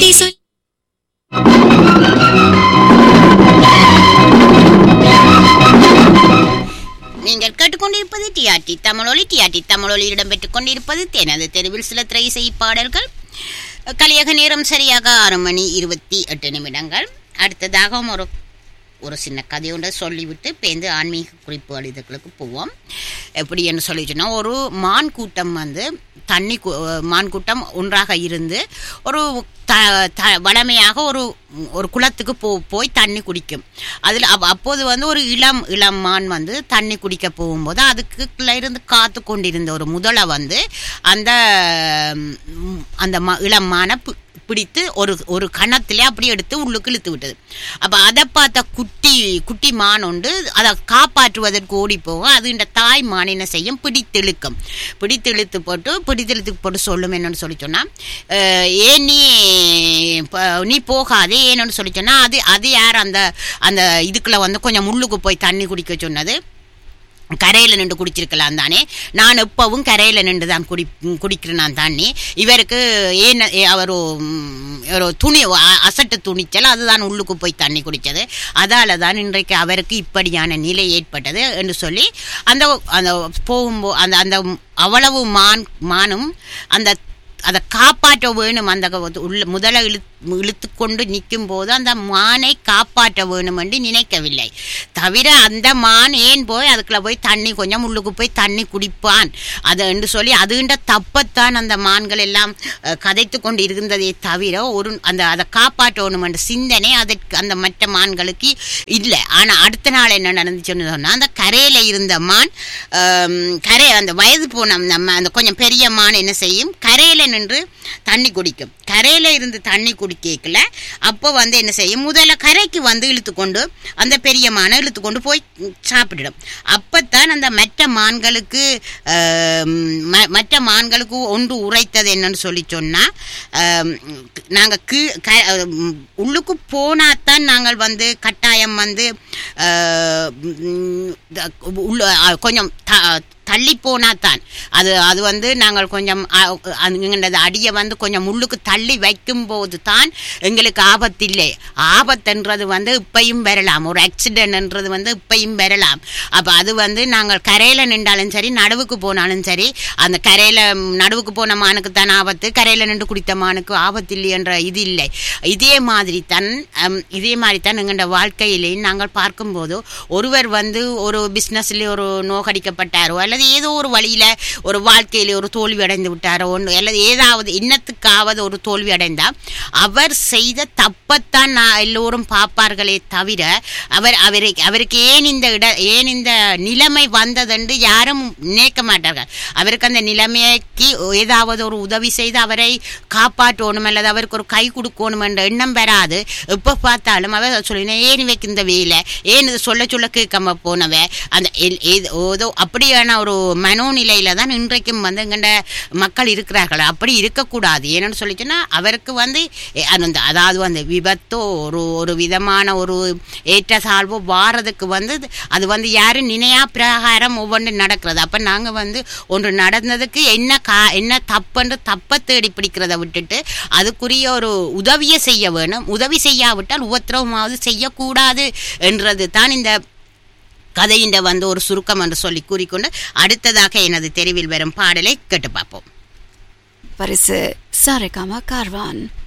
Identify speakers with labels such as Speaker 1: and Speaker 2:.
Speaker 1: கதை சொல்
Speaker 2: நீங்கள் கேட்டுக்கொண்டிருப்பது டிஆர்டி தமிழொலி டிஆர்டி தமிழொலியில் இடம்பெற்றுக் கொண்டிருப்பது தெனது தெருவில் சில திரை இசை பாடல்கள் கலியக நேரம் சரியாக ஆறு மணி இருபத்தி எட்டு நிமிடங்கள் அடுத்ததாக ஒரு ஒரு சின்ன கதை ஒன்றை சொல்லிவிட்டு பேருந்து ஆன்மீக குறிப்பு இதுகளுக்கு போவோம் எப்படி என்று சொல்லிச்சுன்னா ஒரு மான் கூட்டம் வந்து தண்ணி கு- மான் கூட்டம் ஒன்றாக இருந்து ஒரு த த வளமையாக ஒரு ஒரு குளத்துக்கு போ போய் தண்ணி குடிக்கும் அதில் அப்ப- அப்போது வந்து ஒரு இளம் இளம் மான் வந்து தண்ணி குடிக்க போகும்போது அதுக்குள்ள இருந்து காத்து கொண்டிருந்த ஒரு முதலை வந்து அந்த ம், அந்த ம- இளம் மானை பி- பிடித்து ஒரு ஒரு கணத்திலே அப்படியே எடுத்து உள்ளுக்கு இழுத்து விட்டது அப்போ அதை பார்த்த குட்டி குட்டி மான் உண்டு அதை காப்பாற்றுவதற்கு ஓடி போகும் அது இந்த தாய் மான் என்ன செய்யும் பிடித்து இழுக்கும் பிடித்து இழுத்து போட்டு பிடித்து இழுத்து போட்டு சொல்லும் என்னன்னு சொல்லி சொன்னா அஹ், ஏன் நீ ப- நீ போகாதே ஏன்னு சொல்லி சொன்னா அது அது யார் அந்த அந்த இதுக்குள்ள வந்து கொஞ்சம் முள்ளுக்கு போய் தண்ணி குடிக்க சொன்னது கரையில் நின்று குடிச்சிருக்கலாம் தானே நான் எப்பவும் கரையில் நின்று தான் குடி குடிக்கிறேன் நான் தண்ணி இவருக்கு ஏன் ஏ- அவர் ம், ஒரு துணி அ- அசட்டு துணிச்சல் அதுதான் உள்ளுக்கு போய் தண்ணி குடித்தது அதால தான் இன்றைக்கு அவருக்கு இப்படியான நிலை ஏற்பட்டது என்று சொல்லி அந்த அந்த போகும்போது அந்த அந்த அவ்வளவு மான் மானும் அந்த அதை காப்பாற்ற வேணும் அந்த க- உள்ள முதல இழு இழுத்து கொண்டு நிற்கும் போது அந்த மானை காப்பாற்ற வேணும் என்று நினைக்கவில்லை தவிர அந்த மான் ஏன் போய் அதுக்குள்ள போய் தண்ணி கொஞ்சம் உள்ளுக்கு போய் தண்ணி குடிப்பான் அது என்று சொல்லி அதுண்ட தப்பத்தான் அந்த மான்கள் எல்லாம் அஹ், கதைத்து கொண்டு இருந்ததே தவிர ஒரு அந்த அதை காப்பாற்றணும் என்ற சிந்தனை அதற்கு அந்த மற்ற மான்களுக்கு இல்லை ஆனால் அடுத்த நாள் என்ன நடந்துச்சுன்னு சொன்னால் அந்த கரையில் இருந்த மான் ஆம், கரை அந்த வயது போன நம்ம அந்த கொஞ்சம் பெரிய மான் என்ன செய்யும் கரையில் நின்று தண்ணி குடிக்கும் கரையில் இருந்து தண்ணி குடிக்கல அப்போ வந்து என்ன செய்யும் முதல்ல கரைக்கு வந்து இழுத்துக்கொண்டு அந்த பெரிய மானை இழுத்துக்கொண்டு போய் சாப்பிட்டுடும் அப்பத்தான் அந்த மற்ற மான்களுக்கு ஆம், ம- மற்ற மான்களுக்கு ஒன்று உரைத்தது என்னன்னு சொல்லி சொன்னால் நாங்கள் கீ க ம், உள்ளுக்கு போனாதான் நாங்கள் வந்து கட்டாயம் வந்து ஆஹ், ம், த- உள்ள அ, கொஞ்சம் த- தள்ளி போனா தான் அது அது வந்து நாங்கள் கொஞ்சம் எங்களது அடியை வந்து கொஞ்சம் முள்ளுக்கு தள்ளி வைக்கும்போது தான் எங்களுக்கு ஆபத்தில்லை ஆபத்துன்றது வந்து இப்பையும் வரலாம் ஒரு ஆக்சிடென்ட்ன்றது வந்து இப்பையும் வரலாம் அப்போ அது வந்து நாங்கள் கரையில் நின்றாலும் சரி நடுவுக்கு போனாலும் சரி அந்த கரையில் நடுவுக்கு போன மானுக்கு தான் ஆபத்து கரையில் நின்று குடித்த மானுக்கு ஆபத்து இல்லையென்ற இது இல்லை இதே மாதிரி தான் ஹம், இதே மாதிரி தான் எங்களோட வாழ்க்கையிலேயும் நாங்கள் பார்க்கும்போது ஒருவர் வந்து ஒரு பிஸ்னஸ்ல ஒரு நோகடிக்கப்பட்டாரோ அல்லது ஏதோ ஒரு வழியில ஒரு வாழ்க்கையில ஒரு தோல்வி அடைந்து விட்டாரோ ஒன்று அல்லது ஏதாவது இன்னத்துக்காவது ஒரு தோல்வி அடைந்தா அவர் செய்த தப்பத்தான் நான் எல்லோரும் பார்ப்பார்களே தவிர அவர் அவரை அவருக்கு ஏன் இந்த இட ஏன் இந்த நிலைமை வந்ததென்று யாரும் நினைக்க மாட்டார்கள் அவருக்கு அந்த நிலைமைக்கு ஏதாவது ஒரு உதவி செய்து அவரை காப்பாற்றணும் அல்லது அவருக்கு ஒரு கை கொடுக்கணும் என்ற எண்ணம் வராது எப்போ பார்த்தாலும் அவர் சொல்லினா ஏன் இவைக்கு இந்த வேலை ஏன் இது சொல்ல சொல்ல கேட்காம போனவ அந்த எல்- ஏதோ ஏதோ அப்படியான ஒரு மனோநிலையில தான் இன்றைக்கும் வந்து எங்கண்ட மக்கள் இருக்கிறார்கள் அப்படி இருக்கக்கூடாது ஏன்னு சொல்லிச்சுன்னா அவருக்கு வந்து எ- அந்த அதாவது வந்து விபத்தோ ஒரு ஒரு விதமான ஒரு ஏற்றத்தாழ்வோ வாரதுக்கு வந்து அது வந்து யாரும் நினையா பிரகாரம் ஒவ்வொன்று நடக்கிறது அப்போ நாங்கள் வந்து ஒன்று நடந்ததுக்கு என்ன கா என்ன தப்புன்னு தப்பை தேடி பிடிக்கிறத விட்டுட்டு அதுக்குரிய ஒரு உதவியை செய்ய வேணும் உதவி செய்யாவிட்டால் உபத்திரவமாவது செய்யக்கூடாது என்றது தான் இந்த கதையின் வந்து ஒரு சுருக்கம் என்று சொல்லி கூறிக்கொண்டு அடுத்ததாக எனது தெருவில் வரும் பாடலை கேட்டு பார்ப்போம்
Speaker 1: பரிசு சாரேகாமா கார்வான்